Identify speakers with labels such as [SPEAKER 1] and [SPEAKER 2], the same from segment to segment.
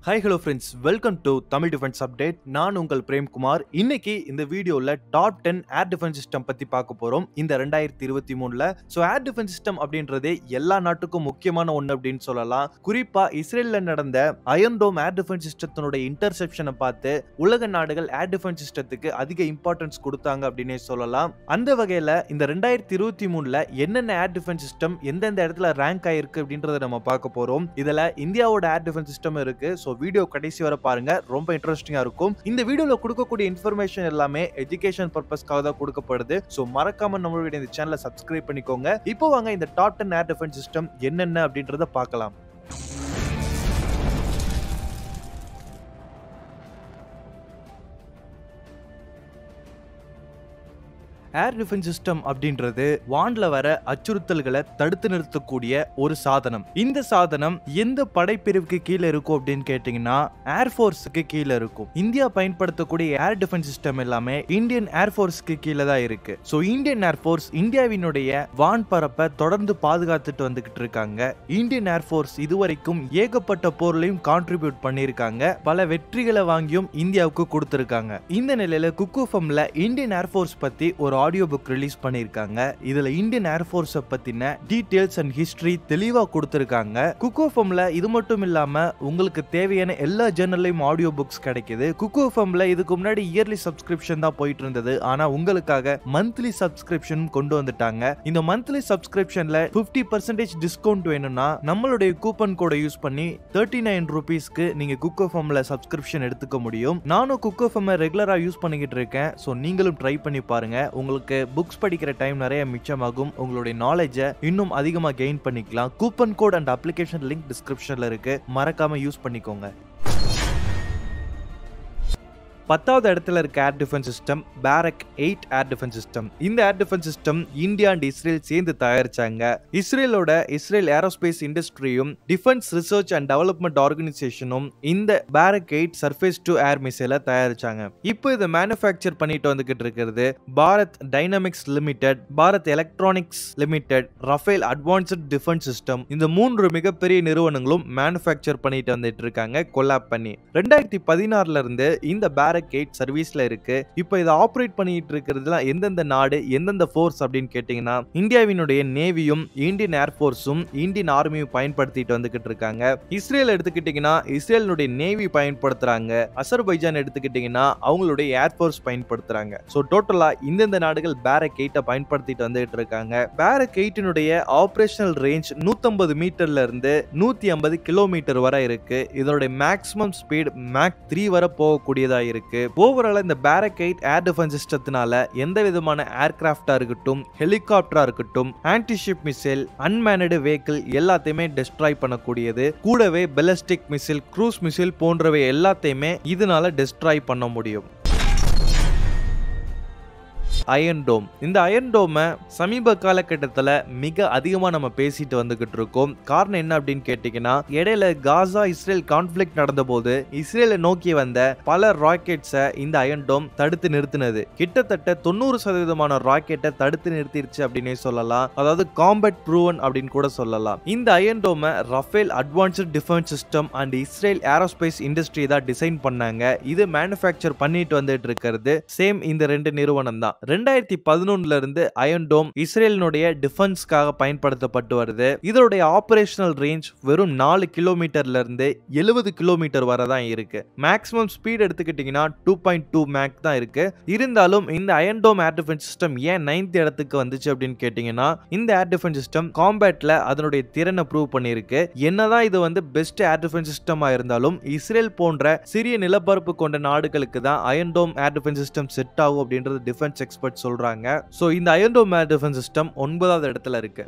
[SPEAKER 1] hi hello friends welcome to Tamil defence update நான் உங்கள் பிரேம்குமார் இன்னைக்கு இந்த வீடியோவில் top ten air defence system பற்றி பார்க்க போகிறோம் இந்த ரெண்டாயிரத்தி இருபத்தி மூணில் ஸோ ஏர் டிஃபென்ஸ் சிஸ்டம் அப்படின்றதே எல்லா நாட்டுக்கும் முக்கியமான ஒன்று அப்படின்னு சொல்லலாம் குறிப்பாக இஸ்ரேலில் நடந்த அயன்டோம் ஏர் டிஃபென்ஸ் சிஸ்டத்தினுடைய இன்டர்செப்ஷனை பார்த்து உலக நாடுகள் ஏர் டிஃபென்ஸ் சிஸ்டத்துக்கு அதிக இம்பார்ட்டன்ஸ் கொடுத்தாங்க அப்படின்னே சொல்லலாம் அந்த வகையில் இந்த ரெண்டாயிரத்தி இருபத்தி மூணில் என்னென்ன ஏர் டிஃபென்ஸ் சிஸ்டம் எந்தெந்த இடத்துல ரேங்க் ஆயிருக்கு அப்படின்றத நம்ம பார்க்க போகிறோம் இதில் இந்தியாவோட ஏர் டிஃபென்ஸ் சிஸ்டம் இருக்கு ஸோ வீடியோ கடைசி வரை பாருங்க ரொம்ப இன்ட்ரெஸ்டிங்கா இருக்கும் இந்த வீடியோல கொடுக்கக்கூடிய இன்ஃபர்மேஷன் எல்லாமே எஜுகேஷன் பர்பஸ்க்காக தான் கொடுக்கப்படுது ஸோ மறக்காம நம்மளுடைய இந்த சேனலை சப்ஸ்கிரைப் பண்ணிக்கோங்க இப்போ வாங்க இந்த top ten air defence system என்னென்ன அப்படின்றத பார்க்கலாம் ஏர் டிஃபென்ஸ் சிஸ்டம் அப்படின்றது வான்ல வர அச்சுறுத்தல்களை தடுத்து நிறுத்தக்கூடிய ஒரு சாதனம் இந்த சாதனம் எந்த படைப்பிரிவுக்கு கீழே இருக்கும் அப்படின்னு கேட்டீங்கன்னா ஏர்ஃபோர்ஸுக்கு கீழே இருக்கும் இந்தியா பயன்படுத்தக்கூடிய ஏர் டிஃபென்ஸ் சிஸ்டம் எல்லாமே இந்தியன் ஏர்ஃபோர்ஸ்க்கு கீழே தான் இருக்கு ஸோ இந்தியன் ஏர்ஃபோர்ஸ் இந்தியாவினுடைய வான் பரப்பை தொடர்ந்து பாதுகாத்துட்டு வந்துகிட்டு இருக்காங்க இந்தியன் ஏர்ஃபோர்ஸ் இதுவரைக்கும் ஏகப்பட்ட போர்லையும் கான்ட்ரிபியூட் பண்ணியிருக்காங்க பல வெற்றிகளை வாங்கியும் இந்தியாவுக்கு கொடுத்திருக்காங்க இந்த நிலையில குக்கூஃபம்ல இந்தியன் ஏர்ஃபோர்ஸ் பத்தி ஒரு ஆடியோ புக் ரிலீஸ் பண்ணியிருக்காங்க இதுல இந்தியன் ஏர்ஃபோர்ஸை பத்தின டீடைல்ஸ் அண்ட் ஹிஸ்டரி தெளிவா கொடுத்திருக்காங்க குக்கோஃபம்ல இது மட்டும் இல்லாம உங்களுக்கு தேவையான எல்லா ஜேர்னல்லையும் ஆடியோ புக்ஸ் கிடைக்குது குக்கோஃபம்ல இதுக்கு முன்னாடி இயர்லி சப்ஸ்கிரிப்ஷன் தான் போயிட்டு இருந்தது ஆனா உங்களுக்காக மந்த்லி சப்ஸ்கிரிப்ஷன் கொண்டு வந்துட்டாங்க இந்த மந்த்லி சப்ஸ்கிரிப்ஷன்ல பிப்டி பர்சன்டேஜ் டிஸ்கவுண்ட் வேணும்னா நம்மளுடைய கூப்பன் கோடை யூஸ் பண்ணி தேர்ட்டி நைன் ருபீஸ்க்கு நீங்க குக்கோஃபம்ல சப்ஸ்கிரிப்ஷன் எடுத்துக்க முடியும் நானும் குக்கோஃபம் ரெகுலரா யூஸ் பண்ணிக்கிட்டு இருக்கேன் ஸோ நீங்களும் ட்ரை பண்ணி பாருங்க உங்களுக்கு புக்ஸ் படிக்கிற டைம் நிறைய மிச்சமாகும் உங்களுடைய நாலேஜை இன்னும் அதிகமாக கெயின் பண்ணிக்கலாம் coupon code and application link டிஸ்கிரிப்ஷனில் இருக்கு மறக்காம யூஸ் பண்ணிக்கோங்க பத்தாவது இடத்துல இருக்க air defence system Barak eight air defence system இந்த air defence system India and Israel சேர்ந்து தயாரிச்சாங்க இஸ்ரேலோட இஸ்ரேல் ஏரோஸ்பேஸ் இண்டஸ்ட்ரியும் டிஃபென்ஸ் ரிசர்ச் அண்ட் டெவலப்மெண்ட் ஆர்கனைசேஷனும் இந்த Barak eight surface to air மிசைலை தயாரிச்சாங்க இப்போ இதை மேனுஃபேக்சர் பண்ணிட்டு வந்துகிட்டு இருக்கிறது Bharat dynamics limited Bharat electronics limited Rafael advanced defence system இந்த மூன்று மிகப்பெரிய நிறுவனங்களும் மேனுஃபேக்சர் பண்ணிட்டு வந்துட்டு இருக்காங்க கொலாப் பண்ணி ரெண்டாயிரத்தி பதினாறுல இருந்து இந்த பேரக் எயிட் சர்வீஸ்ல இருக்கு இப்போ இதை ஆப்ரேட் பண்ணிட்டு இருக்கிறதுல எந்தெந்த நாடு எந்தெந்த ஃபோர்ஸ் அப்படின்னு கேட்டீங்கன்னா இந்தியாவினுடைய நேவியும் இந்தியன் ஏர்ஃபோர்ஸும் இந்தியன் ஆர்மியும் பயன்படுத்திட்டு வந்துகிட்டு இருக்காங்க இஸ்ரேல் எடுத்துக்கிட்டீங்கன்னா இஸ்ரேலினுடைய நேவி பயன்படுத்துறாங்க அசர்பைஜான் எடுத்துக்கிட்டீங்கன்னா அவங்களுடைய ஏர்ஃபோர்ஸ் பயன்படுத்துறாங்க ஸோ டோட்டலா இந்தந்த நாடுகள் பேரக் எயிட்டை பயன்படுத்திட்டு வந்துகிட்டு இருக்காங்க பேரக் எயிட்டினுடைய ஆபரேஷனல் ரேஞ்ச் நூத்தம்பது மீட்டர்ல இருந்து நூத்தி ஐம்பது கிலோமீட்டர் வரை இருக்கு இதனுடைய மேக்ஸிமம் ஸ்பீட் மேக் த்ரீ வரை போகக்கூடியதா இருக்கு ஓவரால் இந்த பேரக்கைட் ஏர் டிஃபென்ஸ் சிஸ்டத்தினால எந்த விதமான ஏர்கிராஃப்டா இருக்கட்டும் ஹெலிகாப்டரா இருக்கட்டும் ஆன்டிஷிப் மிசைல் அன்மேனடு வெஹிக்கிள் எல்லாத்தையுமே டெஸ்ட்ராய் பண்ணக்கூடியது கூடவே பெலஸ்டிக் மிசைல் க்ரூஸ் மிசைல் போன்றவை எல்லாத்தையுமே இதனால டெஸ்ட்ராய் பண்ண முடியும் அயன் டோம் இந்த அயன் டோமை சமீப காலகட்டத்தில் மிக அதிகமாக நம்ம பேசிட்டு வந்துகிட்டு இருக்கோம் காரணம் என்ன அப்படின்னு கேட்டிங்கன்னா இடையில காசா இஸ்ரேல் கான்ஃபிளிக் நடந்தபோது இஸ்ரேலை நோக்கி வந்த பல ராக்கெட்ஸை இந்த அயன் டோம் தடுத்து நிறுத்தினது கிட்டத்தட்ட தொண்ணூறு சதவீதமான ராக்கெட்டை தடுத்து நிறுத்திடுச்சு அப்படின்னே சொல்லலாம் அதாவது காம்பேட் ப்ரூவன் அப்படின்னு கூட சொல்லலாம் இந்த அயன் டோமை Rafael advanced defence system and Israel aerospace industry தான் டிசைன் பண்ணாங்க இது மேனுஃபேக்சர் பண்ணிட்டு வந்துட்டு இருக்கிறது சேம் இந்த ரெண்டு நிறுவனம் தான் ரெண்டாயிரத்தி பதினொன்னுல இருந்து அயன் டோம் இஸ்ரேலினுடைய டிஃபென்ஸ்க்காக பயன்படுத்தப்பட்டு வருது இதனுடைய ஆபரேஷனல் ரேஞ்ச் வெறும் நாலு கிலோமீட்டர்ல இருந்து எழுபது கிலோமீட்டர் வரை தான் இருக்கு மேக்ஸிமம் ஸ்பீட் எடுத்துக்கிட்டீங்கன்னா டூ பாயிண்ட் டூ மேக் தான் இருக்கு இருந்தாலும் இந்த iron dome air defence system ஏன் நைன்த் இடத்துக்கு வந்துச்சு அப்படின்னு கேட்டீங்கன்னா இந்த ஏர் டிஃபென்ஸ் சிஸ்டம் காம்பேட்ல அதனுடைய திறனை ப்ரூவ் பண்ணியிருக்கு என்னதான் இது வந்து பெஸ்ட் ஏர் டிஃபென்ஸ் சிஸ்டமா இருந்தாலும் இஸ்ரேல் போன்ற சிறிய நிலப்பரப்பு கொண்ட நாடுகளுக்கு தான் iron dome air defence system set ஆகும் அப்படின்றது டிஃபென்ஸ் எக்ஸ்பர்ட் சொல்றாங்க ஸோ இந்த அயன்டோம் ஏர் டிஃபென்ஸ் சிஸ்டம் ஒன்பதாவது இடத்துல இருக்கு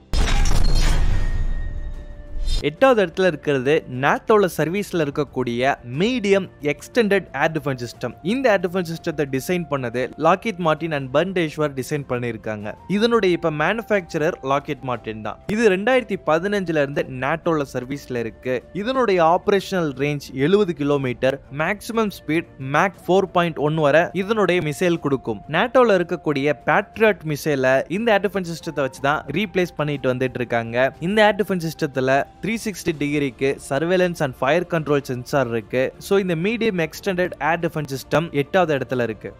[SPEAKER 1] எட்டாவது இடத்துல இருக்கிறது நேட்டோல சர்வீஸ்ல இருக்கக்கூடிய medium extended air defence system இந்த ஏர் டிஃபென்ஸ் சிஸ்டத்தை டிசைன் பண்ணது Lockheed Martin and Bundeswehr design பண்ணியிருக்காங்க இதனுடைய இப்ப மேனுஃபேக்சரர் லாக்கெட் மார்டின் தான் இது ரெண்டாயிரத்தி பதினஞ்சுல இருந்து நேட்டோல சர்வீஸ்ல இருக்கு இதனுடைய ஆபரேஷனல் ரேஞ்ச் எழுபது kilometre maximum speed mach four point one வரை இதனுடைய மிசைல் கொடுக்கும் நேட்டோல இருக்கக்கூடிய பேட்ரியாட் மிசைல இந்த ஏர் டிஃபென்ஸ் சிஸ்டத்தை வச்சு தான் ரீப்ளேஸ் பண்ணிட்டு வந்துட்டு இருக்காங்க இந்த ஏர் டிஃபென்ஸ் சிஸ்டத்துல த்ரீ சிக்ஸ்டி டிகிரிக்கு surveillance and fire control sensor இருக்கு ஸோ இந்த medium extended air defence system எட்டாவது இடத்துல இருக்கு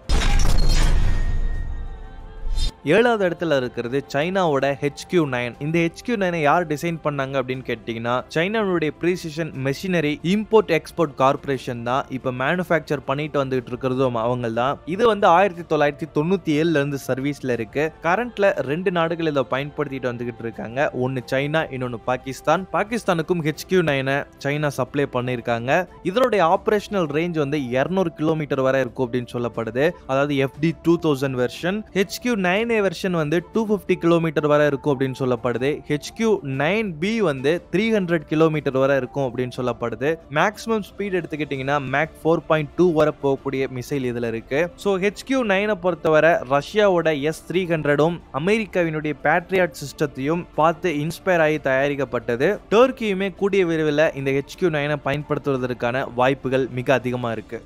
[SPEAKER 1] ஏழாவது இடத்துல இருக்கிறது சைனாவோட ஹெச்கியூ நைன் இந்த ஹெச்கியூ நைனை யார் டிசைன் பண்ணாங்க அப்படின்னு கேட்டிங்கன்னா சைனாவுடைய precision machinery import export corporation தான் இப்போ மேனுஃபேக்சர் பண்ணிட்டு வந்துகிட்டு இருக்கிறதும் அவங்க தான் இது வந்து ஆயிரத்தி தொள்ளாயிரத்தி தொண்ணூற்றி ஏழுல இருந்து சர்வீஸ்ல இருக்கு கரண்ட்ல ரெண்டு நாடுகள் இதை பயன்படுத்திட்டு வந்துகிட்டு இருக்காங்க ஒன்று சைனா இன்னொன்று பாகிஸ்தான் பாகிஸ்தானுக்கும் ஹெச்கியூ நைனை சைனா சப்ளை பண்ணியிருக்காங்க இதனுடைய ஆப்ரேஷனல் ரேஞ்ச் வந்து இரநூறு கிலோமீட்டர் வரை இருக்கும் அப்படின்னு சொல்லப்படுது அதாவது FD two thousand version HQ nine A version வந்து டூ ஃபிஃப்டி கிலோமீட்டர் வரை இருக்கும் அப்படின்னு சொல்லப்படுது ஹெச்கியூ நைன் பி வந்து த்ரீ ஹண்ட்ரட் கிலோமீட்டர் வரை இருக்கும் அப்படின்னு சொல்லப்படுது மேக்ஸிமம் ஸ்பீட் எடுத்துக்கிட்டிங்கன்னா மேக் ஃபோர் பாயிண்ட் டூ வரை போகக்கூடிய மிசைல் இதில் இருக்கு ஸோ ஹெச்கியூ நைனை பொறுத்தவரை ரஷ்யாவோட எஸ் த்ரீ ஹண்ட்ரடும் அமெரிக்காவினுடைய பேட்ரியாட் சிஸ்டத்தையும் பார்த்து இன்ஸ்பயர் ஆகி தயாரிக்கப்பட்டது டர்க்கியுமே கூடிய விரைவில் இந்த ஹெச்கியூ நைனை பயன்படுத்துவதற்கான வாய்ப்புகள் மிக அதிகமாக இருக்கு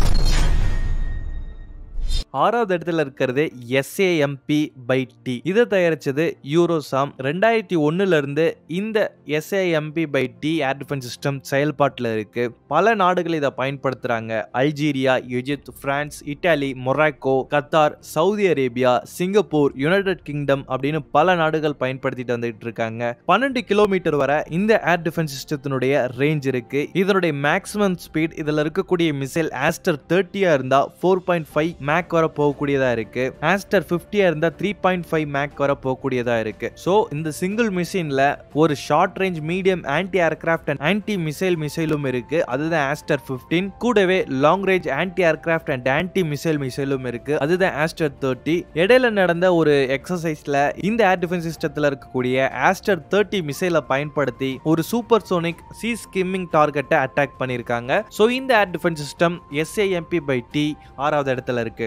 [SPEAKER 1] ஆறாவது இடத்துல இருக்கிறது எஸ்ஏஎம்பி பை டி இதை தயாரிச்சது யூரோசாம் ரெண்டாயிரத்தி ஒன்னுல இருந்து இந்த SAMP by T air defence system செயல்பாட்டில் இருக்கு பல நாடுகள் இதை பயன்படுத்துறாங்க Algeria Egypt France Italy Morocco Qatar Saudi Arabia Singapore United Kingdom அப்படின்னு பல நாடுகள் பயன்படுத்திட்டு வந்துட்டு இருக்காங்க பன்னெண்டு கிலோமீட்டர் வரை இந்த ஏர் டிஃபென்ஸ் சிஸ்டத்தினுடைய ரேஞ்ச் இருக்கு இதனுடைய மேக்ஸிமம் ஸ்பீட் இதுல இருக்கக்கூடிய மிசைல் ஆஸ்டர் தேர்ட்டியா இருந்தா ஃபோர் பாயிண்ட் ஃபைவ் மேக் வர போகக்கூடியதா இருக்கு ஆஸ்டர் பிப்டியா இருந்தா த்ரீ பாயிண்ட் ஃபைவ் மேக் வர போகக்கூடியதா இருக்கு ஸோ இந்த சிங்கிள் மிஷின்ல ஒரு short range medium anti aircraft and anti missile மிசைலும் இருக்கு அதுதான் ஆஸ்டர் பிப்டீன் கூடவே long range anti aircraft and anti missile மிசைலும் இருக்கு அதுதான் ஆஸ்டர் தேர்ட்டி இடையில நடந்த ஒரு எக்ஸசைஸ்ல இந்த ஏர் டிஃபென்ஸ் சிஸ்டத்துல இருக்கக்கூடிய ஆஸ்டர் தேர்ட்டி மிசைலை பயன்படுத்தி ஒரு சூப்பர் சோனிக் சி ஸ்கிம்மிங் டார்கெட்டை அட்டாக் பண்ணியிருக்காங்க ஸோ இந்த air defence system SAMP by T ஆறாவது இடத்துல இருக்கு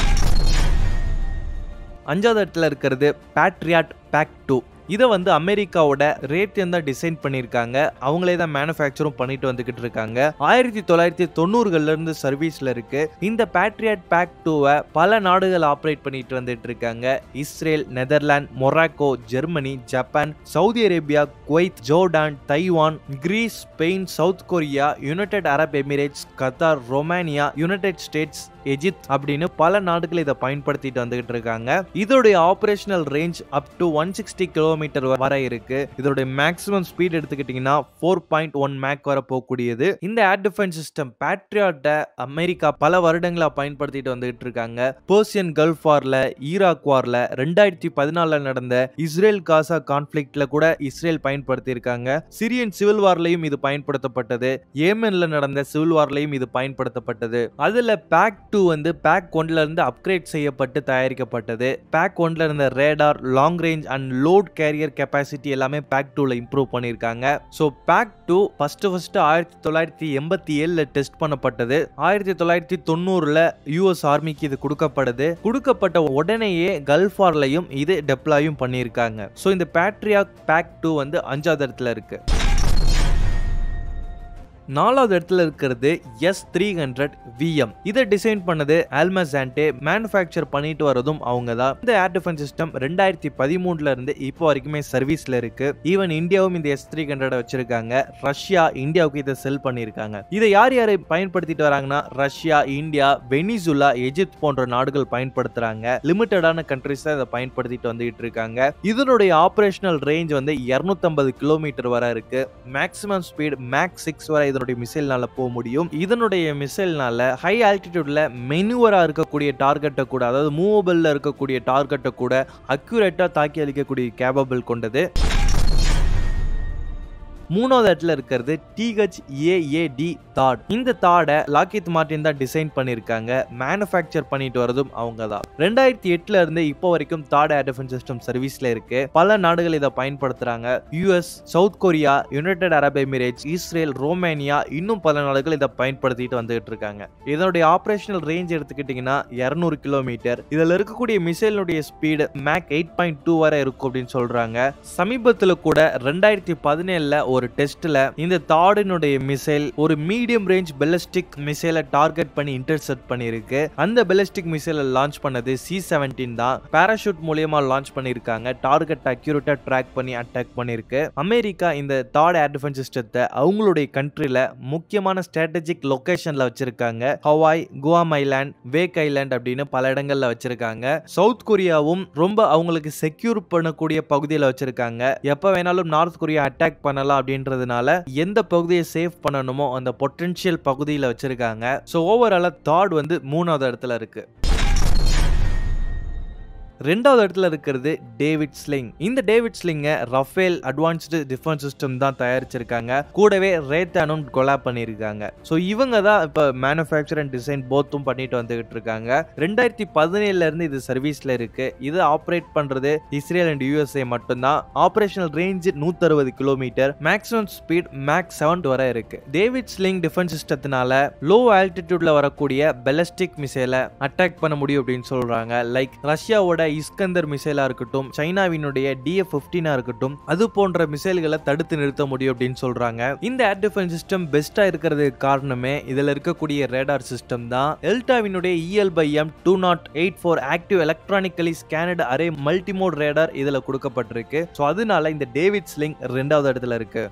[SPEAKER 1] அஞ்சாவது இடத்துல இருக்கிறது பேட்ரியாட் பேக் டூ இதை வந்து அமெரிக்காவோட ரேத்தியம் தான் டிசைன் பண்ணியிருக்காங்க அவங்களே தான் மேனுஃபேக்சரும் பண்ணிட்டு வந்துகிட்டு இருக்காங்க ஆயிரத்தி தொள்ளாயிரத்தி தொண்ணூறுகள்ல இருந்து சர்வீஸ்ல இருக்கு இந்த பேட்ரியாட் பேக் டூவை பல நாடுகள் ஆப்ரேட் பண்ணிட்டு வந்துட்டு இருக்காங்க Israel Netherlands Morocco Germany Japan Saudi Arabia Kuwait Jordan Taiwan Greece Spain South Korea United Arab Emirates Qatar Romania United States Egypt அப்படின்னு பல நாடுகள் இதை பயன்படுத்திட்டு வந்துகிட்டு இருக்காங்க இதோடைய operational range up to one sixty kilometre வரை இருக்கு இதோடைய மேக்ஸிமம் ஸ்பீட் எடுத்துக்கிட்டீங்கன்னா ஃபோர் பாயிண்ட் ஒன் மேக் வர போகக்கூடியது இந்த ஏர் டிஃபென்ஸ் சிஸ்டம் பேட்ரியாட்டை அமெரிக்கா பல வருடங்களா பயன்படுத்திட்டு வந்துகிட்டு இருக்காங்க பர்சியன் கல்ஃப் வார்ல ஈராக் வார்ல ரெண்டாயிரத்தி பதினாலுல நடந்த இஸ்ரேல் காசா கான்ஃபிளிக்ட்ல கூட இஸ்ரேல் பயன்படுத்தி இருக்காங்க சிரியன் சிவில் வார்லையும் இது பயன்படுத்தப்பட்டது ஏமன்ல நடந்த சிவில் வார்லையும் இது பயன்படுத்தப்பட்டது அதுல பேக் டூ வந்து பேக் ஒன்ல இருந்து அப்கிரேட் செய்யப்பட்டு தயாரிக்கப்பட்டது பேக் ஒன்ல இருந்த radar long range and load carrier capacity எல்லாமே பேக் டூல இம்ப்ரூவ் பண்ணியிருக்காங்க so PAC two first first ஆயிரத்தி தொள்ளாயிரத்தி எண்பத்தி ஏழுல டெஸ்ட் பண்ணப்பட்டது ஆயிரத்தி தொள்ளாயிரத்தி தொண்ணூறுல யூஎஸ் ஆர்மிக்கு இது கொடுக்கப்படுது கொடுக்கப்பட்ட உடனேயே கல்ஃப் வார்லையும் இது டெப்ளாயும் பண்ணியிருக்காங்க ஸோ இந்த பேட்ரியா பேக் டூ வந்து அஞ்சாவது இடத்துல இருக்கு நாலாவது இடத்துல இருக்கிறது எஸ் த்ரீ ஹண்ட்ரட் விஎம் இதை டிசைன் பண்ணது ஆல்மசாண்டே மேனுஃபேக்சர் பண்ணிட்டு வரதும் அவங்க தான் இந்த ஏர் டிஃபென்ஸ் சிஸ்டம் ரெண்டாயிரத்தி பதிமூணுல இருந்து இப்போ வரைக்குமே சர்வீஸ்ல இருக்கு ஈவன் இந்தியாவும் இந்த எஸ் த்ரீ ஹண்ட்ரட் வச்சிருக்காங்க ரஷ்யா இந்தியாவுக்கு இதை செல் பண்ணியிருக்காங்க இதை யார் யாரை பயன்படுத்திட்டு வராங்கன்னா ரஷ்யா இந்தியா வெனிசுலா எஜிப்த் போன்ற நாடுகள் பயன்படுத்துறாங்க லிமிட்டடான கண்ட்ரிஸ் தான் இதை பயன்படுத்திட்டு வந்துகிட்டு இருக்காங்க இதனுடைய ஆபரேஷனல் ரேஞ்ச் வந்து இருநூத்தம்பது கிலோமீட்டர் வரை இருக்கு மேக்ஸிமம் ஸ்பீட் மேக் சிக்ஸ் வரை இதனுடைய மிசைல்னால போக முடியும் இதனுடைய மிசைல்னால ஹை ஆல்டிடியூட்ல மெனுவரா இருக்கக்கூடிய டார்கெட்டை கூட அதாவது மூவபிள்ல இருக்கக்கூடிய டார்கெட்டை கூட அக்யூரேட்டா தாக்கி அளிக்கக்கூடிய கேபபிள் கொண்டது மூணாவது இடத்துல இருக்கிறது டிஹெச் ஏஏடி தாட் இந்த தாடை லாக்கித் மார்டின் தான் டிசைன் பண்ணியிருக்காங்க மேனுஃபேக்சர் பண்ணிட்டு வரதும் அவங்க தான் ரெண்டாயிரத்தி எட்டுல இருந்து இப்போ வரைக்கும் தாட் ஏர் டிஃபென்ஸ் சிஸ்டம் சர்வீஸ்ல இருக்கு பல நாடுகள் இதை பயன்படுத்துறாங்க US South Korea United Arab Emirates Israel Romania இன்னும் பல நாடுகள் இதை பயன்படுத்திட்டு வந்துகிட்டு இருக்காங்க இதனுடைய ஆபரேஷனல் ரேஞ்ச் எடுத்துக்கிட்டீங்கன்னா இருநூறு கிலோமீட்டர் இதுல இருக்கக்கூடிய மிசைலுடைய speed Mach eight point two வரை இருக்கும் அப்படின்னு சொல்றாங்க சமீபத்தில் கூட ரெண்டாயிரத்தி பதினேழுல ஒரு டெஸ்ட்ல இந்த தாடினுடைய மிசைல் ஒரு மீடியம் ரேஞ்ச் பெலஸ்டிக் மிசைலை டார்கெட் பண்ணி இன்டர்செப்ட் பண்ணியிருக்கு அந்த பெலஸ்டிக் மிசைலை லான்ச் பண்ணது சி செவன்டீன் தான் பாராஷூட் மூலியமா லான்ச் பண்ணியிருக்காங்க டார்கெட் அக்யூரேட்டா ட்ராக் பண்ணி அட்டாக் பண்ணியிருக்கு அமெரிக்கா இந்த தாட் ஏர் டிஃபென்ஸ் சிஸ்டத்தை அவங்களுடைய கண்ட்ரில முக்கியமான ஸ்ட்ராட்டஜிக் லொகேஷன்ல வச்சிருக்காங்க Hawaii Guam island Wake island அப்படின்னு பல இடங்கள்ல வச்சிருக்காங்க சவுத் கொரியாவும் ரொம்ப அவங்களுக்கு செக்யூர் பண்ணக்கூடிய பகுதியில் வச்சிருக்காங்க எப்ப வேணாலும் நார்த் கொரியா அட்டாக் பண்ணலாம் அப்படின்றதுனால எந்த பகுதியை சேவ் பண்ணணுமோ அந்த பொட்டன்ஷியல் பகுதியில் வச்சிருக்காங்க ஸோ ஓவராலா தாட் வந்து மூணாவது இடத்துல இருக்கு ரெண்டாவது இடத்துல இருக்கிறது டேவிட் ஸ்லிங் இந்த டேவிட் ஸ்லிங்கை ரஃபேல் அட்வான்ஸ்டு டிஃபென்ஸ் சிஸ்டம் தான் தயாரிச்சிருக்காங்க கூடவே ரேத்தானும் கொலா பண்ணியிருக்காங்க ஸோ இவங்க தான் இப்போ மேனுஃபேக்சர் அண்ட் டிசைன் போத்தும் பண்ணிட்டு வந்துகிட்டு இருக்காங்க ரெண்டாயிரத்தி பதினேழுல இருந்து இது சர்வீஸ்ல இருக்கு இது ஆப்ரேட் பண்றது இஸ்ரேல் அண்ட் யூஎஸ்ஏ மட்டும்தான் ஆபரேஷனல் ரேஞ்ச் நூத்தி அறுபது kilometre maximum speed Mach seven வரை இருக்கு டேவிட் ஸ்லிங் டிஃபென்ஸ் சிஸ்டத்தினால லோ ஆல்டிடியூட்ல வரக்கூடிய பெலஸ்டிக் மிசைலை அட்டாக் பண்ண முடியும் அப்படின்னு சொல்றாங்க லைக் ரஷ்யாவோட இஸ்கந்தர் மிசைலா இருக்கட்டும் சைனாவினுடைய டிஎஃப் பிப்டீனா இருக்கட்டும் அது போன்ற மிசைல்களை தடுத்து நிறுத்த முடியும் அப்படின்னு சொல்றாங்க இந்த ஏர் டிஃபென்ஸ் சிஸ்டம் பெஸ்டா இருக்கிறதுக்கு காரணமே இதுல இருக்கக்கூடிய ரேடார் சிஸ்டம் தான் எல்டாவினுடைய EL by M two naught eight four active electronically scanned array multimode radar இதுல கொடுக்கப்பட்டிருக்கு ஸோ அதனால இந்த டேவிட் ஸ்லிங் ரெண்டாவது இடத்துல இருக்கு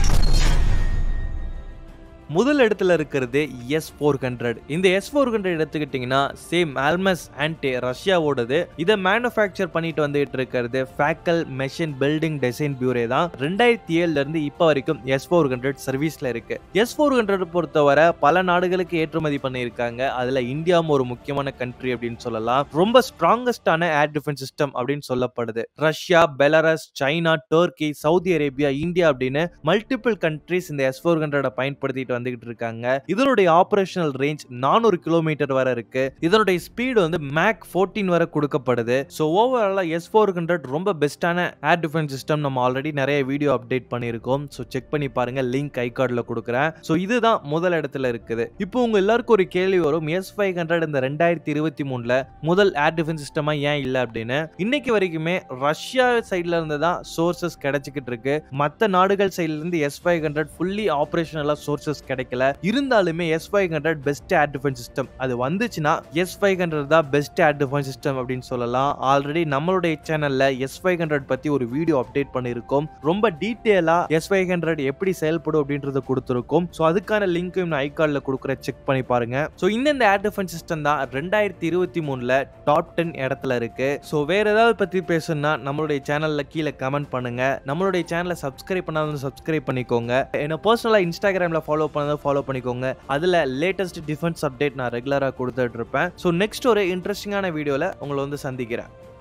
[SPEAKER 1] முதல் இடத்துல இருக்கிறது எஸ் ஃபோர் ஹண்ட்ரட் இந்த எஸ் ஃபோர் ஹண்ட்ரட் எடுத்துக்கிட்டிங்கன்னா சேம் ஆல்மஸ் ஆன்டி ரஷ்யாவோடது இதை மேனுஃபேக்சர் பண்ணிட்டு வந்துட்டு இருக்கிறது Fakel machine building design bureau தான் ரெண்டாயிரத்தி ஏழுல இருந்து இப்போ வரைக்கும் எஸ் ஃபோர் ஹண்ட்ரட் சர்வீஸ்ல இருக்கு எஸ் ஃபோர் ஹண்ட்ரட் பொறுத்தவரை பல நாடுகளுக்கு ஏற்றுமதி பண்ணியிருக்காங்க அதுல இந்தியாவும் ஒரு முக்கியமான கண்ட்ரி அப்படின்னு சொல்லலாம் ரொம்ப ஸ்ட்ராங்கஸ்டான ஏர் டிஃபென்ஸ் சிஸ்டம் அப்படின்னு சொல்லப்படுது Russia Belarus China Turkey Saudi Arabia India அப்படின்னு மல்டிபிள் கண்ட்ரிஸ் இந்த எஸ் ஃபோர் ஹண்ட்ரட பயன்படுத்திட்டு வந்துகிட்டு இருக்காங்க இதனுடைய ஆபரேஷனல் ரேஞ்ச் நானூறு கிலோமீட்டர் வரை இருக்கு இதனுடைய ஸ்பீடு வந்து மேக் ஃபோர்டீன் வரை கொடுக்கப்படுது ஸோ ஓவராலா எஸ் ஃபோர் ஹண்ட்ரட் ரொம்ப பெஸ்டான ஏர் டிஃபென்ஸ் சிஸ்டம் நம்ம ஆல்ரெடி நிறைய வீடியோ அப்டேட் பண்ணியிருக்கோம் ஸோ செக் பண்ணி பாருங்க லிங்க் ஐ கார்டில் கொடுக்குறேன் ஸோ இதுதான் முதல் இடத்துல இருக்குது இப்போ உங்க எல்லாருக்கும் ஒரு கேள்வி வரும் எஸ் ஃபைவ் ஹண்ட்ரட் இந்த ரெண்டாயிரத்தி இருபத்தி மூணுல முதல் ஏர் டிஃபென்ஸ் சிஸ்டமா ஏன் இல்லை அப்படின்னு இன்னைக்கு வரைக்குமே ரஷ்யா சைட்ல இருந்து தான் சோர்சஸ் கிடைச்சிக்கிட்டு இருக்கு மற்ற நாடுகள் சைட்ல இருந்து எஸ் ஃபைவ் ஹண்ட்ரட் ஃபுல்லி ஆப்ரேஷனலா சோர்சஸ் கிடைக்கல இருந்தாலுமே S five hundred best air defence system அது வந்துச்சுன்னா எஸ் ஃபைவ் ஹண்ட்ரட் தான் பெஸ்ட் ஏர் டிஃபென்ஸ் சிஸ்டம் அப்படின்னு சொல்லலாம் ஆல்ரெடி நம்மளுடைய சேனல்ல எஸ் ஃபைவ் ஹண்ட்ரட் பத்தி ஒரு வீடியோ அப்டேட் பண்ணியிருக்கோம் ரொம்ப டீட்டெயிலா எஸ் ஃபைவ் ஹண்ட்ரட் எப்படி செயல்படும் அப்படின்றத கொடுத்துருக்கோம் ஸோ அதுக்கான லிங்க்கையும் நான் ஐகார்டில் கொடுக்குற செக் பண்ணி பாருங்க ஸோ இந்த ஏர் டிஃபென்ஸ் சிஸ்டம் தான் ரெண்டாயிரத்தி இருபத்தி மூணுல டாப் டென் இடத்துல இருக்கு ஸோ வேற ஏதாவது பத்தி பேசணும்னா நம்மளுடைய சேனல்ல கீழே கமெண்ட் பண்ணுங்க நம்மளுடைய சேனலை சப்ஸ்கிரைப் பண்ணாத சப்ஸ்கிரைப் பண்ணிக்கோங்க என்ன பர்சனலா இன்ஸ்டாகிராம்ல ஃபாலோ பண்ணதை ஃபாலோ பண்ணிக்கோங்க அதுல லேட்டஸ்ட் டிஃபென்ஸ் அப்டேட் நான் ரெகுலரா கொடுத்துட்டு இருப்பேன் ஸோ நெக்ஸ்ட் ஒரு இன்ட்ரெஸ்டிங்கான வீடியோல உங்களை வந்து சந்திக்கிறேன்